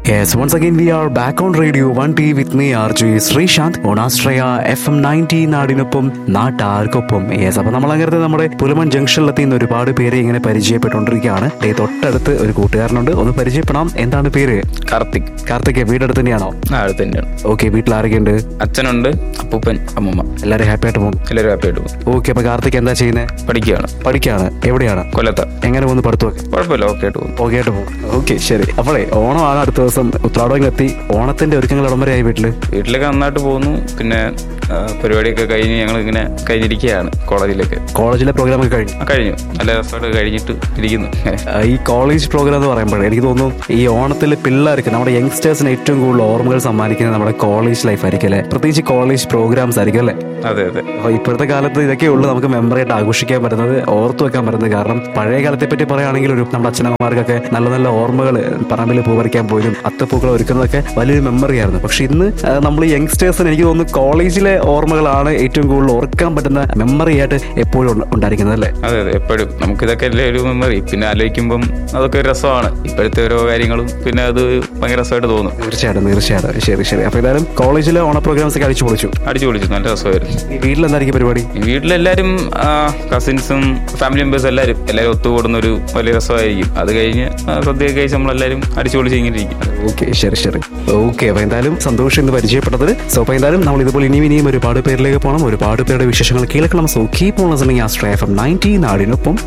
Yes, once again we are back on Radio 1T with me RJ Sreesanth on Astraya FM 90 നാടിനൊപ്പം നാട്ടാർക്കൊപ്പം yes അപ്പൊ നമ്മൾ അങ്ങനത്തെ നമ്മുടെ പുലമൺ ജംഗ്ഷനിലെത്തി ഇന്ന് ഒരുപാട് പേരെ ഇങ്ങനെ പരിചയപ്പെട്ടുകൊണ്ടിരിക്കുകയാണ് ദേ തൊട്ടടുത്ത് ഒരു കൂട്ടുകാരനുണ്ട് ഒന്ന് പരിചയപ്പെടാം എന്താണ് പേര് കാർത്തിക് കാർത്തിക് വീടടുത്ത് തന്നെയാണോ ആ അടുത്ത് തന്നെയാണ് ഓക്കെ വീട്ടിൽ ആരൊക്കെയുണ്ട് അച്ഛനുണ്ട് അപ്പൂപ്പൻ അമ്മൂമ്മ എല്ലാവരും ഹാപ്പി ആയിട്ട് പോകും എല്ലാവരും ഹാപ്പി ആയിട്ട് പോകും ഓക്കെ അപ്പൊ കാർത്തിക് എന്താ ചെയ്യുന്നത് പഠിക്കുകയാണ് പഠിക്കാണ് എവിടെയാണ് കൊല്ലത്ത് എങ്ങനെ പോകുന്നു പഠിത്തമൊക്കെ കുഴപ്പമില്ല ഓക്കെ ആയിട്ട് പോകും ഓക്കെ ആയിട്ട് പോകും ഓക്കെ ശരി അപ്പോഴേ ഓണമാണ് അടുത്ത ദിവസം ഉത്രാടം എത്തി ഓണത്തിന്റെ ഒരുക്കങ്ങൾ ഇടം വരെയായി വീട്ടില് വീട്ടിലൊക്കെ നന്നായിട്ട് പോകുന്നു പിന്നെ ആ, പരിപാടിയൊക്കെ കഴിഞ്ഞ് ഞങ്ങൾ ഇങ്ങനെ കഴിഞ്ഞിരിക്കുകയാണ് കോളേജിലൊക്കെ കോളേജിലെ പ്രോഗ്രാം ഒക്കെ കഴിഞ്ഞു ആ കഴിഞ്ഞു നല്ല രസമായിട്ട് കഴിഞ്ഞിട്ട് ഇരിക്കുന്നു ആ, ഈ കോളേജ് പ്രോഗ്രാം എന്ന് പറയുമ്പോൾ എനിക്ക് തോന്നുന്നു ഈ ഓണത്തിൽ പിള്ളേർക്ക് നമ്മുടെ യങ്സ്റ്റേഴ്സിന് ഏറ്റവും കൂടുതൽ ഓർമ്മകൾ സമ്മാനിക്കുന്നത് നമ്മുടെ കോളേജ് ലൈഫ് ആയിരിക്കും അല്ലേ പ്രത്യേകിച്ച് കോളേജ് പ്രോഗ്രാംസ് ആയിരിക്കും അല്ലേ അതെ അതെ അപ്പോൾ ഇപ്പോഴത്തെ കാലത്ത് ഇതൊക്കെ ഉള്ളൂ നമുക്ക് മെമ്മറി ആയിട്ട് ആഘോഷിക്കാൻ പറ്റുന്നത് ഓർത്തു വെക്കാൻ പറ്റുന്നത് കാരണം പഴയ കാലത്തെ പറ്റി പറയുകയാണെങ്കിൽ ഒരു നമ്മുടെ അച്ഛനമ്മമാർക്കൊക്കെ നല്ല നല്ല ഓർമ്മകൾ പറമ്പിൽ പൂവറിക്കാൻ പോലും അത്തപ്പൂക്കൾ ഒരുക്കുന്നതൊക്കെ വലിയൊരു മെമ്മറി ആയിരുന്നു പക്ഷെ ഇന്ന് ആ, നമ്മൾ യങ്സ്റ്റേഴ്സിന് എനിക്ക് തോന്നുന്നു കോളേജിലെ ഓർമ്മകളാണ് ഏറ്റവും കൂടുതൽ ഓർക്കാൻ പറ്റുന്ന മെമ്മറി ആയിട്ട് എപ്പോഴും ഉണ്ട്- ഉണ്ടായിരിക്കുന്നത് അല്ലേ അതെ അതെ എപ്പോഴും നമുക്ക് ഇതൊക്കെ അല്ലേ ഒരു മെമ്മറി പിന്നെ ആലോചിക്കുമ്പം അതൊക്കെ ഒരു രസമാണ് ഇപ്പോഴത്തെ ഓരോ കാര്യങ്ങളും പിന്നെ അത് ഭയങ്കര രസമായിട്ട് തോന്നും തീർച്ചയായിട്ടും തീർച്ചയായിട്ടും ശരി ശരി അപ്പോൾ ഏതായാലും കോളേജിലെ ഓണ പ്രോഗ്രാംസ് ഒക്കെ അടിച്ചു പൊളിച്ചു അടിച്ചു പൊളിച്ചു നല്ല രസമായിരുന്നു ഈ വീട്ടിലെന്തായിരിക്കും പരിപാടി വീട്ടിലെല്ലാരും കസിൻസും ഫാമിലി മെമ്പേഴ്സും എല്ലാവരും എല്ലാവരും ഒത്തുകൂടുന്ന ഒരു വലിയ രസമായിരിക്കും അത് കഴിഞ്ഞ് ആ, സദ്യയൊക്കെ കഴിച്ച് നമ്മളെല്ലാവരും അടിച്ചു പൊളിച്ച് ഇങ്ങനെ ഇരിക്കും ഓക്കെ ശരി ശരി ഓക്കെ അപ്പോൾ എന്തായാലും സന്തോഷം എന്ന് പരിചയപ്പെട്ടത് സോ അപ്പോൾ എന്തായാലും നമ്മൾ ഇതുപോലെ ഇനിയും ഇനിയും ഒരുപാട് പേരിലേക്ക് പോകണം ഒരുപാട് പേരുടെ വിശേഷങ്ങൾ കേൾക്കണം സോ കീപ്പ് ഓൺ ലിസണിങ് ആസ്ട്രേ എഫ് എം നയൻറ്റി നാടിനൊപ്പം